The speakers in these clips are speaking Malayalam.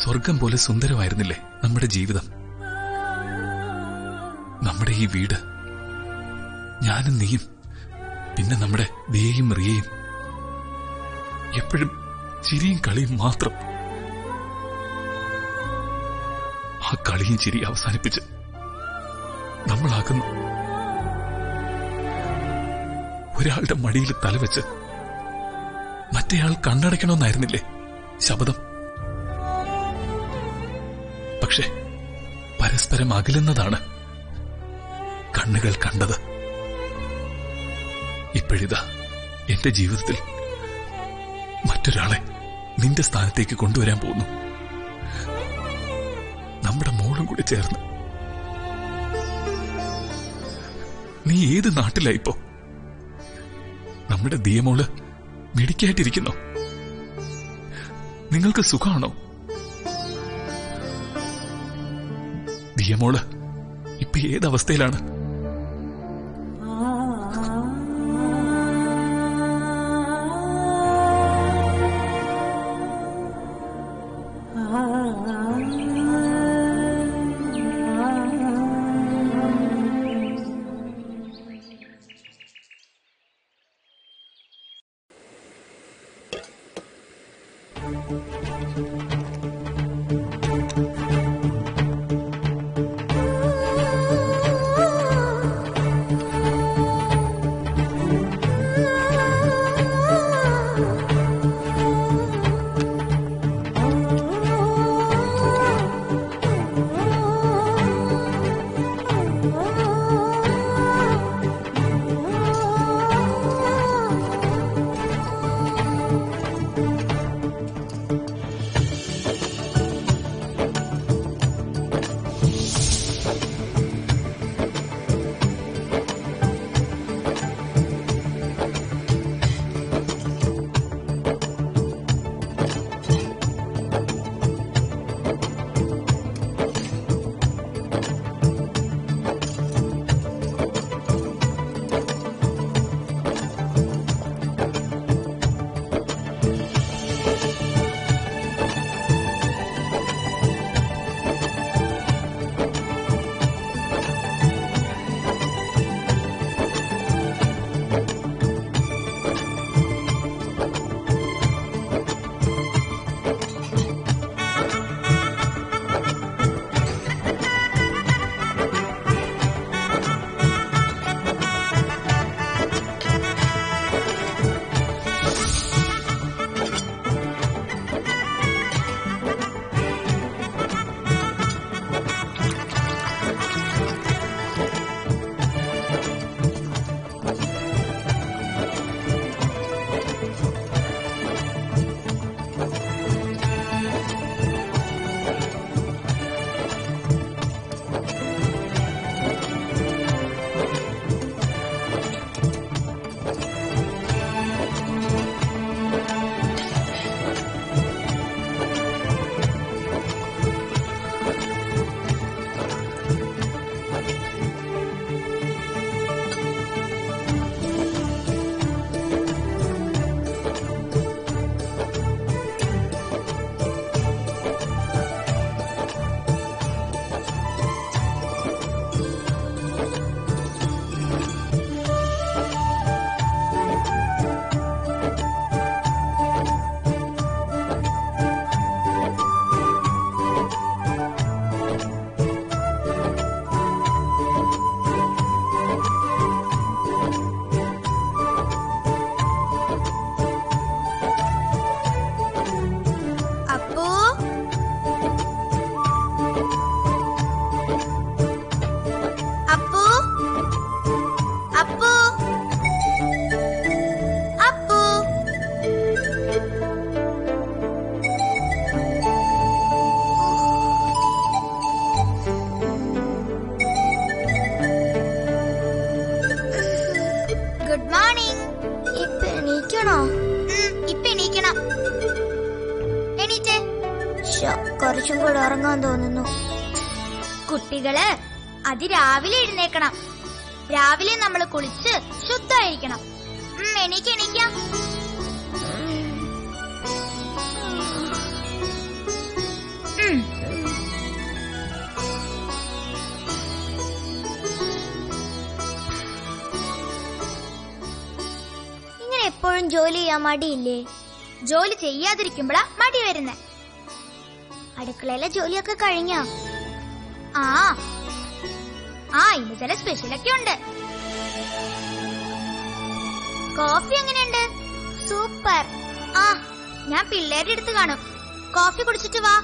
സ്വർഗം പോലെ സുന്ദരമായിരുന്നില്ലേ നമ്മുടെ ജീവിതം നമ്മുടെ ഈ വീട് ഞാനും നീയും പിന്നെ നമ്മുടെ ദിയയും റിയയും എപ്പോഴും ചിരിയും കളിയും മാത്രം ആ കളിയും ചിരി അവസാനിപ്പിച്ച് നമ്മളാകുന്നു ഒരാളുടെ മടിയിൽ തലവെച്ച് മറ്റേയാൾ കണ്ണടയ്ക്കണമെന്നായിരുന്നില്ലേ ശബ്ദം പക്ഷെ പരസ്പരം അകലുന്നതാണ് കണ്ണുകൾ കണ്ടത് ഇപ്പോഴിതാ എന്റെ ജീവിതത്തിൽ മറ്റൊരാളെ നിന്റെ സ്ഥാനത്തേക്ക് കൊണ്ടുവരാൻ പോകുന്നു നമ്മുടെ മോളും കൂടി ചേർന്ന് നീ ഏത് നാട്ടിലായിപ്പോ നമ്മുടെ ദിയമോള് മിടിക്കായിട്ടിരിക്കുന്നോ നിങ്ങൾക്ക് സുഖമാണോ ദിയമോള് ഇപ്പൊ ഏതവസ്ഥയിലാണ് അപ്പു അപ്പു അപ്പു അപ്പു ഗുഡ് മോർണിംഗ് ഇപ്പൊ എണീക്കണോ ഇപ്പൊ എണീക്കണം എണീറ്റേ കുറച്ചും കൂടെ ഉറങ്ങാൻ തോന്നുന്നു കുട്ടികള് അതിരാവിലെ എഴുന്നേക്കണം രാവിലെ നമ്മൾ കുളിച്ച് ശുദ്ധമായിരിക്കണം ഉം, എണീക്ക് എണീക്കാം എപ്പോഴും ജോലി ചെയ്യാൻ മടിയില്ലേ ജോലി ചെയ്യാതിരിക്കുമ്പോഴാ മടി വരുന്നേ അടുക്കളയിലെ ജോലിയൊക്കെ കഴിഞ്ഞോ ആ ആ ഇന്ന് ചില സ്പെഷ്യലൊക്കെ ഉണ്ട് കോഫി എങ്ങനെയുണ്ട് സൂപ്പർ ആ ഞാൻ പിള്ളേരുടെ അടുത്ത് കാണും കോഫി കുടിച്ചിട്ട് വാ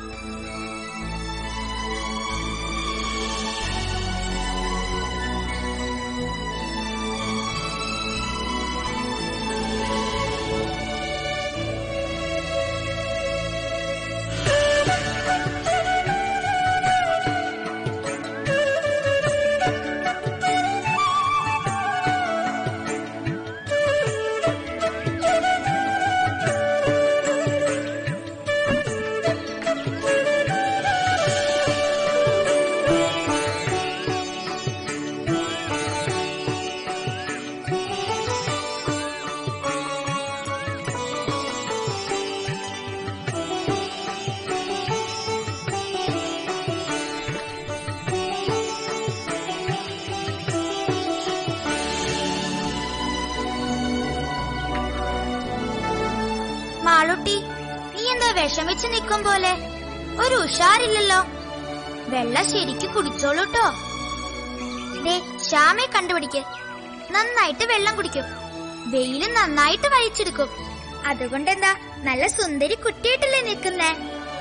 മാളുട്ടി നീ എന്താ വിഷമിച്ച് നിക്കും പോലെ ഒരു ഉഷാറില്ലല്ലോ വെള്ളം ശരിക്ക് കുടിച്ചോളൂട്ടോ ദേ ശ്യാമെ കണ്ടുപിടിക്ക് നന്നായിട്ട് വെള്ളം കുടിക്കും വെയില് നന്നായിട്ട് വഹിച്ചെടുക്കും അതുകൊണ്ട് എന്താ നല്ല സുന്ദരി കുട്ടിയായിട്ടല്ലേ നിൽക്കുന്നേ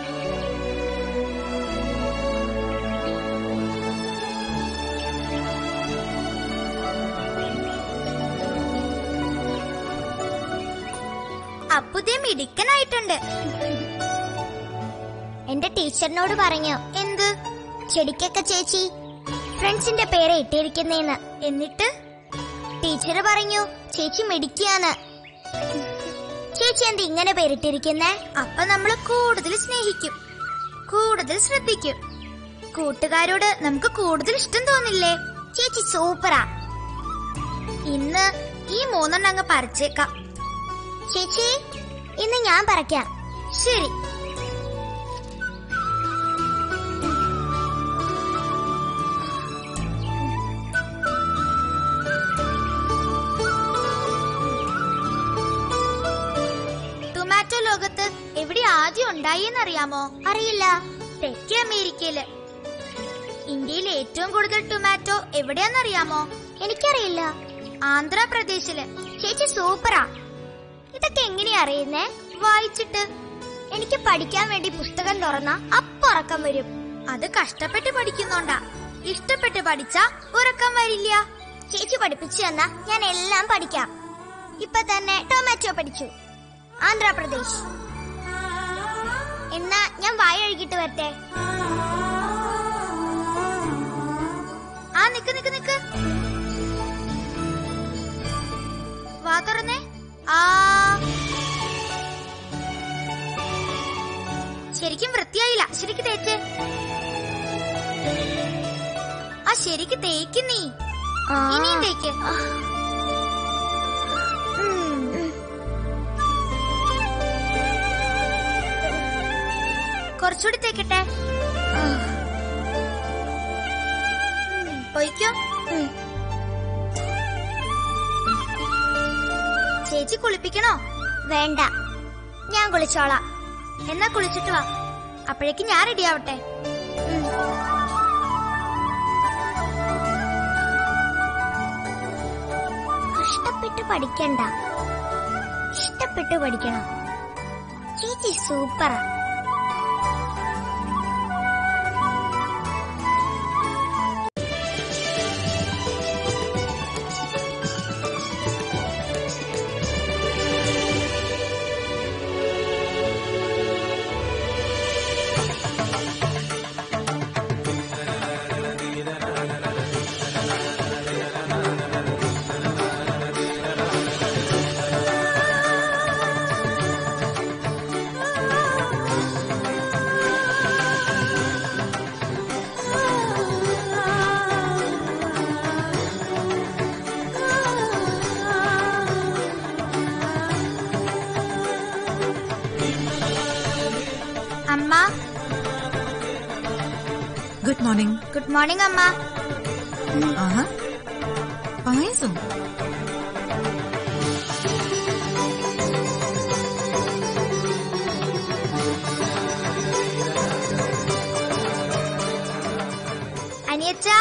അപ്പുതേ മിടുക്കനായിട്ടുണ്ട് എന്റെ ടീച്ചറിനോട് പറഞ്ഞു എന്ത് ചെടിക്കൊക്കെ ചേച്ചി ഫ്രണ്ട്സിന്റെ പേര് ഇട്ടിരിക്കുന്നേന്ന് എന്നിട്ട് ടീച്ചർ പറഞ്ഞു ചേച്ചി മിടിക്കാന്ന് ചേച്ചി എന്താ ഇങ്ങനെ പേരിട്ടിരിക്കുന്നേ അപ്പൊ നമ്മൾ കൂടുതൽ സ്നേഹിക്കും കൂടുതൽ ശ്രദ്ധിക്കും കൂട്ടുകാരോട് നമുക്ക് കൂടുതൽ ഇഷ്ടം തോന്നില്ലേ ചേച്ചി സൂപ്പറാ ഇന്ന് ഈ മൂന്നെണ്ണം അങ്ങ് പറിച്ചേക്കാം ചേച്ചി ഇന്ന് ഞാൻ പറക്കാം ശരി ടൊമാറ്റോ ലോകത്ത് എവിടെ ആദ്യം ഉണ്ടായിന്നറിയാമോ അറിയില്ല തെക്കേ അമേരിക്കയില് ഇന്ത്യയിൽ ഏറ്റവും കൂടുതൽ ടൊമാറ്റോ എവിടെയാന്നറിയാമോ എനിക്കറിയില്ല ആന്ധ്രാപ്രദേശില് ചേച്ചി സൂപ്പറാ ഇതൊക്കെ എങ്ങനെയാ അറിയുന്നേ വായിച്ചിട്ട് എനിക്ക് പഠിക്കാൻ വേണ്ടി പുസ്തകം തുറന്ന അപ്പുറക്കം വരും അത് കഷ്ടപ്പെട്ട് പഠിക്കുന്നോണ്ടാ ഇഷ്ടപ്പെട്ട് പഠിച്ചാ ഉറക്കം വരില്ല ചേച്ചി പഠിപ്പിച്ചു തന്നാ ഞാൻ എല്ലാം പഠിക്കാം ഇപ്പൊ തന്നെ ടൊമാറ്റോ പഠിച്ചു ആന്ധ്രാപ്രദേശ് എന്നാ ഞാൻ വായ ഒഴുകിട്ട് വരട്ടെ ആ നിക്ക് നിക്ക് നിക്ക് വാ തുറന്നേ ആ ശരിക്കും വൃത്തിയായില്ല ശരിക്ക് തേച്ച് ആ ശരിക്ക് തേക്ക് നീ ഇനിയും തേക്ക് ഉം, ഉം. കുറച്ചുകൂടി തേക്കട്ടെ ഉം, പൊയ്ക്കോ ഉം. ചേച്ചി കുളിപ്പിക്കണോ വേണ്ട ഞാൻ കുളിച്ചോളാം എന്നാ കുളിച്ചിട്ട് വാ അപ്പോഴേക്ക് ഞാൻ റെഡി ആവട്ടെ ഉം. കഷ്ടപ്പെട്ട് പഠിക്കണ്ട ഇഷ്ടപ്പെട്ട് പഠിക്കണം ചേച്ചി സൂപ്പറാ അമ്മ ഗുഡ് മോർണിംഗ് ഗുഡ് മോർണിംഗ് അമ്മ ആഹാ പായസം ഡാനിയച്ചാ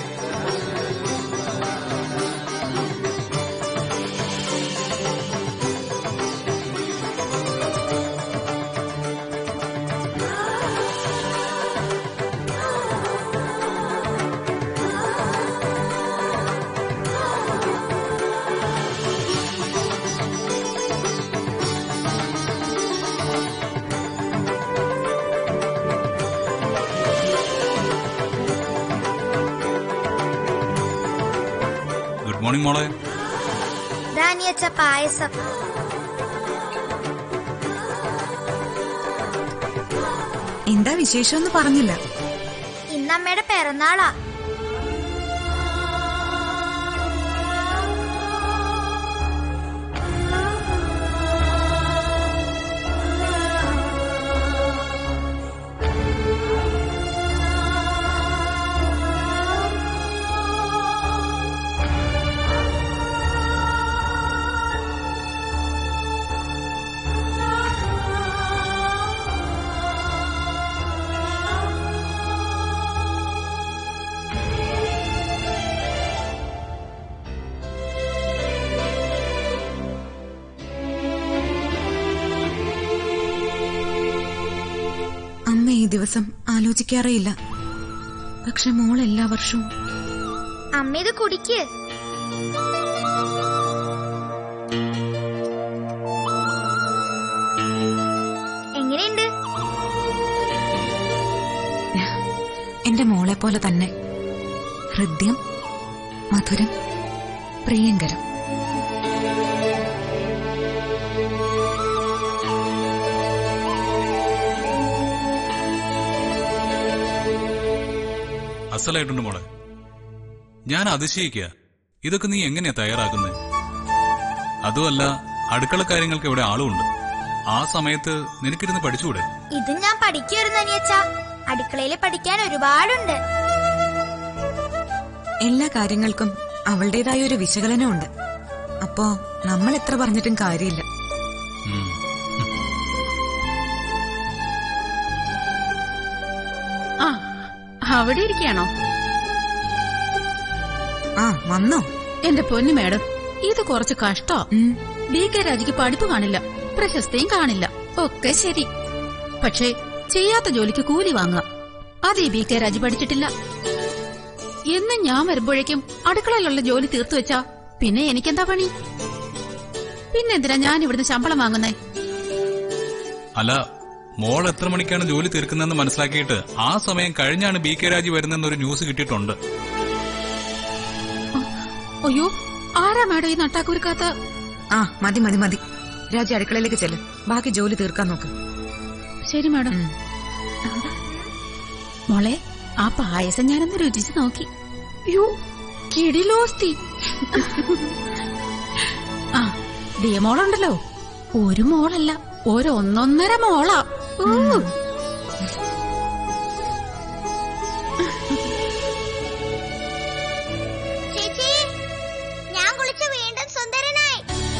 ഗുഡ് മോർണിംഗ് മോളെ ഡാനിയച്ച പായസം എന്താ വിശേഷമൊന്നും പറഞ്ഞില്ല ഇന്നമ്മയുടെ പിറന്നാളാ അമ്മ ഈ ദിവസം ആലോചിക്കാറേയില്ല പക്ഷെ മോൾ എല്ലാ വർഷവും അമ്മ ഇത് കുടിക്ക് എങ്ങനെയുണ്ട് എന്റെ മോളെ പോലെ തന്നെ ഹൃദ്യം മധുരം പ്രിയങ്കരം അസലായിട്ടുണ്ട് മോളെ ഞാൻ അതിശയിക്കുക ഇതൊക്കെ നീ എങ്ങനെയാ തയ്യാറാക്കുന്നത് അതുമല്ല അടുക്കള കാര്യങ്ങൾക്ക് ഇവിടെ ആളുമുണ്ട് ആ സമയത്ത് നിനക്കിരുന്ന് പഠിച്ചുകൂടെ ഇത് ഞാൻ പഠിക്കുമായിരുന്നു അനിയച്ച അടുക്കളയിൽ പഠിക്കാൻ ഒരുപാടുണ്ട് എല്ലാ കാര്യങ്ങൾക്കും അവളുടേതായ ഒരു വിശകലനമുണ്ട് അപ്പോ നമ്മൾ എത്ര പറഞ്ഞിട്ടും കാര്യമില്ല ഉം. ആ അവിടെ ഇരിക്കുകയാണോ ആ വന്നോ എന്റെ പൊന്നു മേഡം ഇത് കുറച്ച് കഷ്ടോ ഉം, ബി കെ രാജിക്ക് പഠിപ്പ് കാണില്ല പ്രശസ്തിയും കാണില്ല ഒക്കെ ശരി പക്ഷേ ചെയ്യാത്ത ജോലിക്ക് കൂലി വാങ്ങാം അത് ഈ ബി കെ രാജി പഠിച്ചിട്ടില്ല എന്നും ഞാൻ വരുമ്പോഴേക്കും അടുക്കളയിലുള്ള ജോലി തീർത്തു വെച്ചാ പിന്നെ എനിക്കെന്താ പണി പിന്നെന്തിനാ ഞാൻ ഇവിടുന്ന് ശമ്പളം വാങ്ങുന്നേ അല്ല മോൾ എത്ര മണിക്കാണ് ജോലി തീർക്കുന്നതെന്ന് മനസ്സിലാക്കിയിട്ട് ആ സമയം കഴിഞ്ഞാണ് ബി കെ രാജി വരുന്നെന്നൊരു ന്യൂസ് കിട്ടിയിട്ടുണ്ട് അയ്യോ ആരാ മേഡം ഈ നട്ടാക്കുരുക്കാത്ത ആ മതി മതി മതി രാജി അടുക്കളയിലേക്ക് ചെല്ല് ബാക്കി ജോലി തീർക്കാൻ നോക്ക് ശരി മേഡം ഉം. മോളെ ആ പായസം ഞാനൊന്ന് രുചിച്ച് നോക്കി യോ കിടിലോസ്തി ആ ദിയ മോളുണ്ടല്ലോ ഒരു മോളല്ല ഒരു ഒന്നൊന്നര മോളാ ഊ. ചേച്ചി ഞാൻ കുളിച്ച് വീണ്ടും സുന്ദരനായി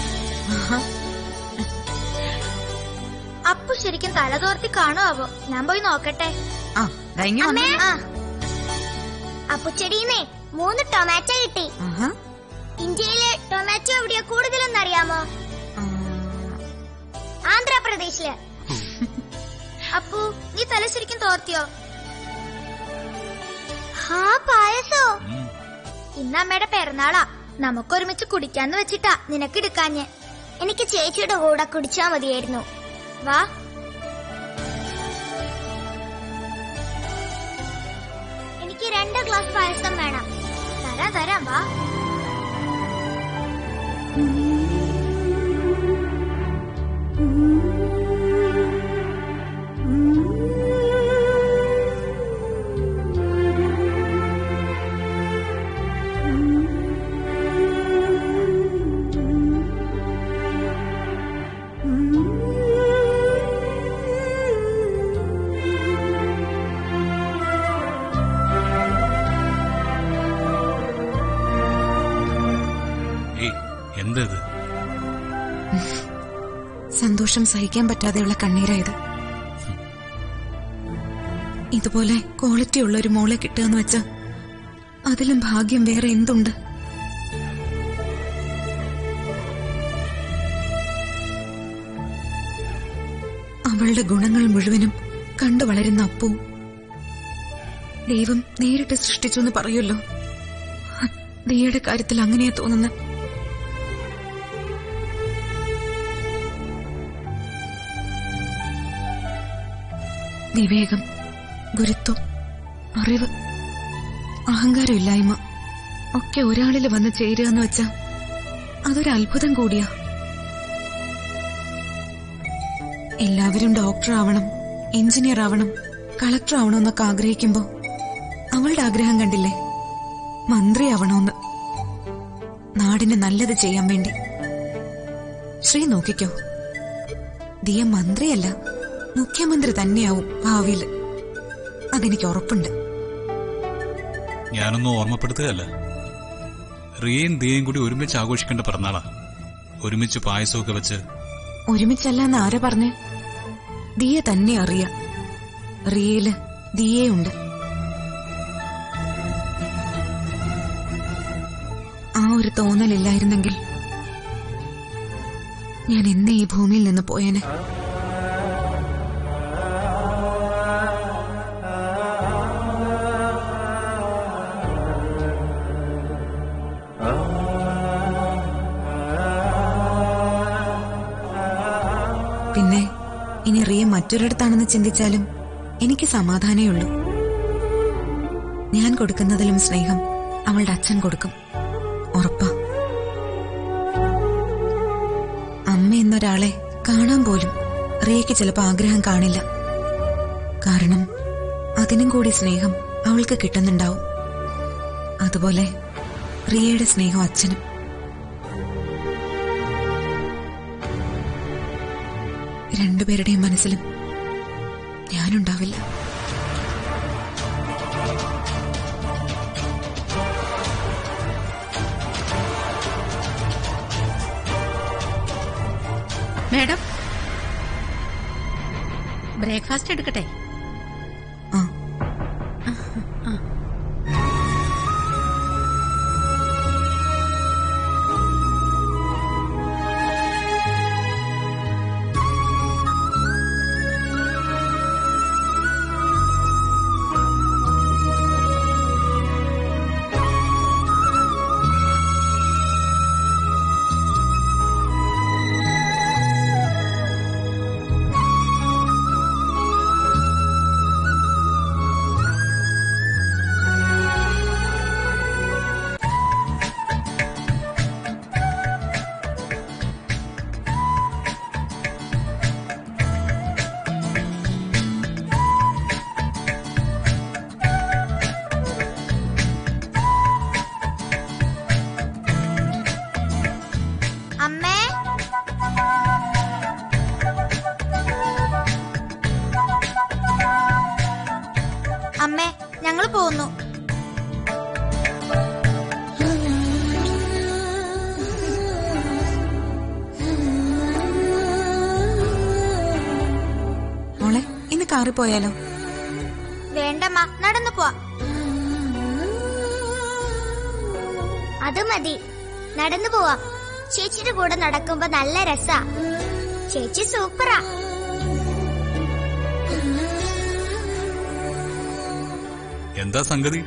അപ്പു ശരിക്കും തലതോർത്തി കാണുമാവോ ഞാൻ പോയി നോക്കട്ടെ ആ ദാ ഇങ്ങ് വന്നേ. ആ അപ്പുച്ചെടിന്നേ മൂന്ന് ടൊമാറ്റോ കിട്ടി ആഹാ. ഇന്ത്യയിലെ ടൊമാറ്റോ എവിടെയാ കൂടുതലെന്ന് അറിയാമോ ആ, ആന്ധ്രാപ്രദേശില് അപ്പു നീ തല ശരിക്കും തോർത്തിയോ ഹാ പായസോ ഉം. ഇന്ന് അമ്മയുടെ പിറന്നാളാ നമുക്കൊരുമിച്ച് കുടിക്കാന്ന് വെച്ചിട്ടാ നിനക്കെടുക്കാഞ്ഞ് എനിക്ക് ചേച്ചിയുടെ കൂടെ കുടിച്ചാ മതിയായിരുന്നു വാ എനിക്ക് രണ്ട് ഗ്ലാസ് പായസം വേണം തരാം തരാം വാ ഏയ് എന്താ ഇത് സന്തോഷം സഹിക്കാൻ പറ്റാതെയുള്ള കണ്ണീരായത് ഇതുപോലെ ക്വാളിറ്റി ഉള്ള ഒരു മോളെ കിട്ടുകയെന്ന് വെച്ചാ അതിലും ഭാഗ്യം വേറെ എന്തുണ്ട് അവളുടെ ഗുണങ്ങൾ മുഴുവനും കണ്ടു വളരുന്ന അപ്പു ദൈവം നേരിട്ട് സൃഷ്ടിച്ചു എന്ന് പറയുമല്ലോ ദിയയുടെ കാര്യത്തിൽ അങ്ങനെയാ തോന്നുന്നത് വിവേകം ഗുരുത്വം അറിവ് അഹങ്കാരമില്ലായ്മ ഒക്കെ ഒരാളിൽ വന്ന് ചേരുക എന്ന് വെച്ചാ അതൊരു അത്ഭുതം കൂടിയാ എല്ലാവരും ഡോക്ടർ ആവണം എഞ്ചിനീയർ ആവണം കളക്ടർ ആവണമെന്നൊക്കെ ആഗ്രഹിക്കുമ്പോ അവളുടെ ആഗ്രഹം കണ്ടില്ലേ മന്ത്രി ആവണമെന്ന് നാടിന് നല്ലത് ചെയ്യാൻ വേണ്ടി ശ്രീ നോക്കിക്കോ ദിയ മന്ത്രിയല്ല മുഖ്യമന്ത്രി തന്നെയാവും ഭാവിയിൽ അതെനിക്ക് ഉറപ്പുണ്ട് ഞാനൊന്നും ഓർമ്മപ്പെടുത്തുകയല്ല റിയയും ദിയയും കൂടി ഒരുമിച്ച് ആഘോഷിക്കേണ്ട പിറന്നാളാ ഒരുമിച്ച് പായസമൊക്കെ വെച്ച് ഒരുമിച്ചല്ല എന്ന് ആരാ പറഞ്ഞേ ദിയ തന്നെ അറിയാം റിയയില് ദിയയുണ്ട് ആ ഒരു തോന്നലില്ലായിരുന്നെങ്കിൽ ഞാൻ എന്നേ ഈ ഭൂമിയിൽ നിന്ന് പോയേനെ പിന്നെ ഇനി റിയ മറ്റൊരിടത്താണെന്ന് ചിന്തിച്ചാലും എനിക്ക് സമാധാനമേ ഉള്ളൂ ഞാൻ കൊടുക്കുന്നതിലും സ്നേഹം അവളുടെ അച്ഛൻ കൊടുക്കും ഉറപ്പാ അമ്മ എന്നൊരാളെ കാണാൻ പോലും റിയയ്ക്ക് ചിലപ്പോൾ ആഗ്രഹം കാണില്ല കാരണം അതിനും കൂടി സ്നേഹം അവൾക്ക് കിട്ടുന്നുണ്ടാവും അതുപോലെ റിയയുടെ സ്നേഹം അച്ഛനും രണ്ടുപേരുടെയും മനസ്സിലും ഞാനുണ്ടാവില്ല മേഡം ബ്രേക്ക്ഫാസ്റ്റ് എടുക്കട്ടെ ആ അമ്മേ അമ്മേ ഞങ്ങൾ പോകുന്നു മോളെ ഇന്ന് കാറിൽ പോയാലോ വേണ്ടമ്മ നടന്നു പോവാ അത് മതി നടന്നു പോവാ ചേച്ചിയുടെ കൂടെ നടക്കുമ്പോ നല്ല രസാ ചേച്ചി സൂപ്പറാ എന്താ സംഗതി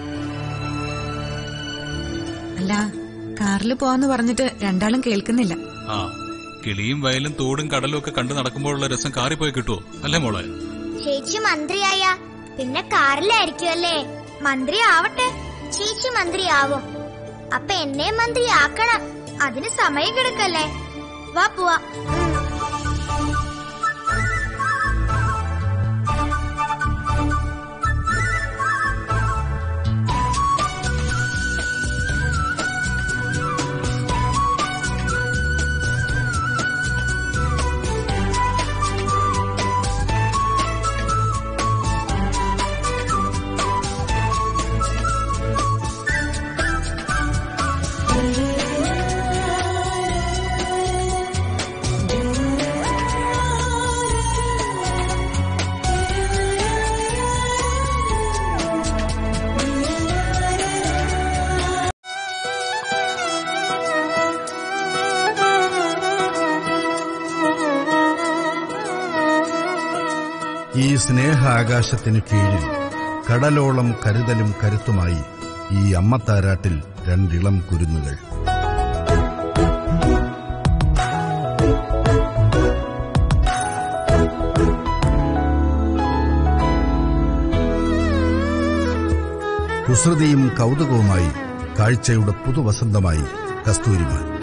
അല്ല കാറിൽ പോവാന്ന് പറഞ്ഞിട്ട് രണ്ടാളും കേൾക്കുന്നില്ല ആ കിളിയും വയലും തോടും കടലും ഒക്കെ കണ്ടു നടക്കുമ്പോഴുള്ള രസം കാറി പോയി കിട്ടുമോ അല്ലേ മോളെ ചേച്ചി മന്ത്രിയായ പിന്നെ കാറിലായിരിക്കും അല്ലേ മന്ത്രി ആവട്ടെ ചേച്ചി മന്ത്രി ആവും അപ്പൊ എന്നെ മന്ത്രി ആക്കണം അതിന് സമയം കിടക്കല്ലേ വാ പോവാ ആ ഈ സ്നേഹാകാശത്തിന് കീഴിൽ കടലോളം കരുതലും കരുത്തുമായി ഈ അമ്മത്താരാട്ടിൽ രണ്ടിളം കുരുന്നുകൾ കുസൃതിയും കൗതുകവുമായി കാഴ്ചയുടെ പുതുവസന്തമായി കസ്തൂരിമാൻ